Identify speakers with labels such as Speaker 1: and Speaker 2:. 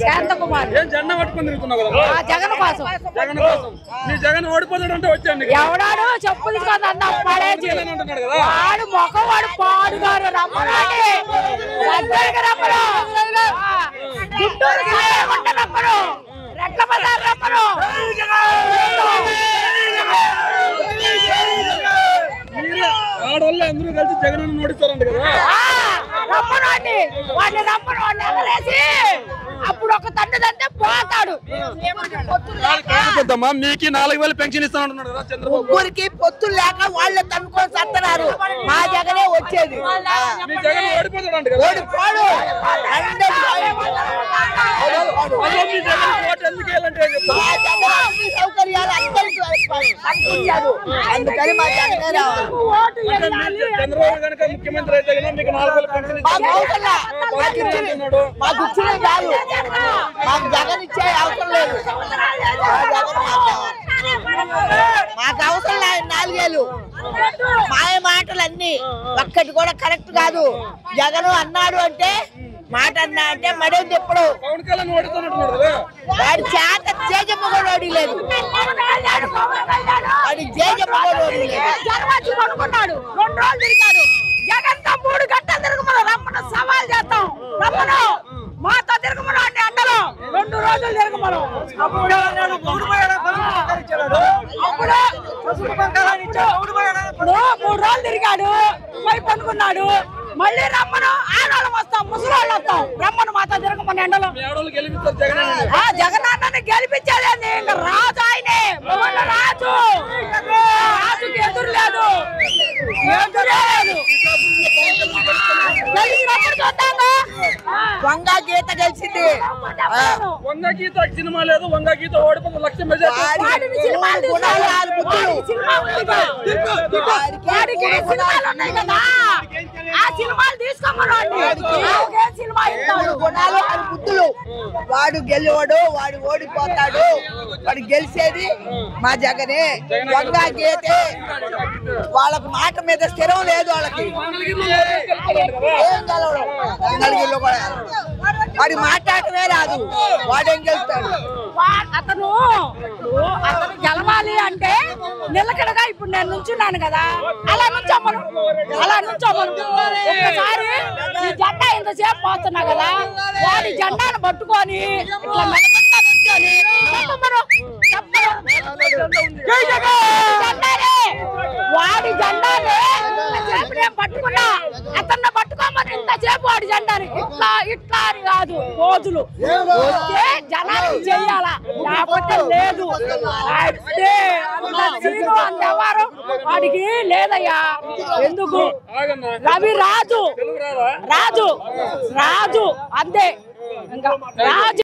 Speaker 1: శాంతకుమార్
Speaker 2: ఏం జెండా పట్టుకొని తిరుగుతున్నావు కదా
Speaker 1: ఆ జగన్ కోసం
Speaker 2: జగన్ కోసం మీ జగన్ ఓడిపోతాడంటే వచ్చాండి
Speaker 1: ఎవడాడు చెప్పు తీసుకొని అన్న పడేసి
Speaker 2: అంటున్నాడు కదా
Speaker 1: వాడు ముఖం వాడు పాడుగారు రమ్మనండి దగ్గరికి రమ్మను ఆ, గుంటూరుకి లేకుంట రమ్మను రెట్ల బజార్ రమ్మను
Speaker 2: మీరు ఆడవాళ్ళు అందరూ కలిసి జగన్ అన్న ఓడిస్తారంట కదా
Speaker 1: ఆ, రమ్మనండి వాడిని రమ్మను వాడిని ఎగరేసి అప్పుడు ఒక తండ్రి తంటే పోతాడు
Speaker 2: పెద్దమ్మా మీకు నాలుగు వేలు పెన్షన్ ఇస్తానంటున్నాడు కదా చంద్రబాబు
Speaker 3: ముగ్గురికి పొత్తులు లేక వాళ్ళే తనుకొని సత్తన్నారు మా జగనే వచ్చేది
Speaker 2: మీ జగన్ ఓడిపోతాడంట కదా
Speaker 3: ఓడిపోడు అందరూ
Speaker 2: అసలు మీ జగన్ ఓటు ఎందుకు వేయాలంటే ఏం చెప్తారు?
Speaker 3: మా జగన్ అన్ని సౌకర్యాలు అందరికీ కల్పించారు అందుకని మా జగనే రావాలి
Speaker 2: అంటే మీరు చంద్రబాబు కనుక ముఖ్యమంత్రి అయితే కనుక మీకు నాలుగు వేలు పెన్షన్
Speaker 3: మాకు అవసరం లే. మాకు
Speaker 2: ఇస్తాను
Speaker 3: ఇచ్చిన-
Speaker 2: అంటున్నాడు
Speaker 3: మాకు ఇచ్చిన కాదు మాకు జగన్ ఇచ్చే అవసరం లేదు మా జగన్ మాకు కావాలి. మాకు అవసరం లేదు నాలుగేళ్ళు మాయ మాటలు అన్ని ఒక్కటి కూడా కరెక్ట్ కాదు జగన్ అన్నాడు అంటే మాట అన్నా అంటే మడేం తిప్పడు
Speaker 2: పవన్ కళ్యాణ్ ఓడిస్తానంటున్నాడు కదా
Speaker 3: వాడి చేత జేజమ్మ కూడా ఓడిలేదు వాడి జేజమ్మ కూడా ఓడిలేదు
Speaker 1: జన్మచ్చి పడుకున్నాడు రెండు రోజులు తిరిగాడు జగన్ తో మూడు గంటలు తిరగమను రమ్మను సవాల్ చేస్తాం రమ్మను మాతో తిరగమను అంటే అండలో రెండు రోజులు తిరగమను అప్పుడు అప్పుడు ఇప్పుడు మూడు రోజులు తిరిగాడు పోయి పనుకున్నాడు మళ్ళీ రమ్మను ఆడవాళ్ళం వస్తాం ముసలి వస్తాం రమ్మను మాతో తిరగమని ఎండలో
Speaker 2: మీ ఆడవాళ్ళు గెలిపిస్తారు జగన్ అన్నని.
Speaker 1: ఆ జగనన్నని గెలిపించేది ఇంకా రాజు ఆయనే మొన్న రాజు రాజుకి ఎదురు లేదు ఎదురే లేదు గెలిచినప్పుడు చూద్దాము
Speaker 3: వంగ గీత గెలిచింది ఆ,
Speaker 2: వంగ గీత సినిమా లేదు వంగ గీత ఓడిపోతే లక్ష మెజార్టీ
Speaker 3: వాడి
Speaker 1: వాడిని సినిమాలు
Speaker 3: మూడు గుణాలు, ఆరు బుద్ధులు.
Speaker 1: వాడికి సినిమా ఉందిగా. వాడికి సినిమాలు ఉన్నాయి కదా ఆ సినిమాలు తీసుకోమని వాడికి సినిమా
Speaker 3: మూడు
Speaker 1: ఇస్తాడు
Speaker 3: గుణాలు ఆరు బుద్ధులు వాడు గెలవడు వాడు ఓడిపోతాడు వాడు గెలిచేది మా జగనే వంగ గీతే వాళ్ళకి మాట మీద స్థిరం లేదు వాళ్ళకి ఏం గెలవడం నలుగురిలో కూడా వాడి మాట్లాడటమే రాదు వాడేం గెలుస్తాడు
Speaker 1: వా- అతను ఇప్పుడు అతను గెలవాలి అంటే నిలకడగా ఇప్పుడు నేను నుంచున్నాను కదా అలా నుంచోమను అలా నుంచోమను ఒక్కసారి ఈ జెండా ఇంతసేపు పోతున్నా కదా వాడి జెండాను పట్టుకొని ఇట్లా మెలకుండా నుంచొని చెప్పమను చెప్పమను. జై జగన్! జెండానే వాడి జెండానే ఇంతసేపు నేను పట్టుకున్నా అతన్ని పట్టుకోమని ఇంతసేపు వాడి జెండాని ఇట్లా ఇట్లా అని కాదు రోజులు వస్తే జనానికి చెయ్యాలా లేకపోతే లేదు అయితే అంత సీను అంత ఎవరు వాడికి లేదయ్యా ఎందుకు
Speaker 2: ఆగన్నా
Speaker 1: రవి రాజు
Speaker 2: తెలుగు రాదా
Speaker 1: రాజు రాజు అంతే ఇంకా రాజు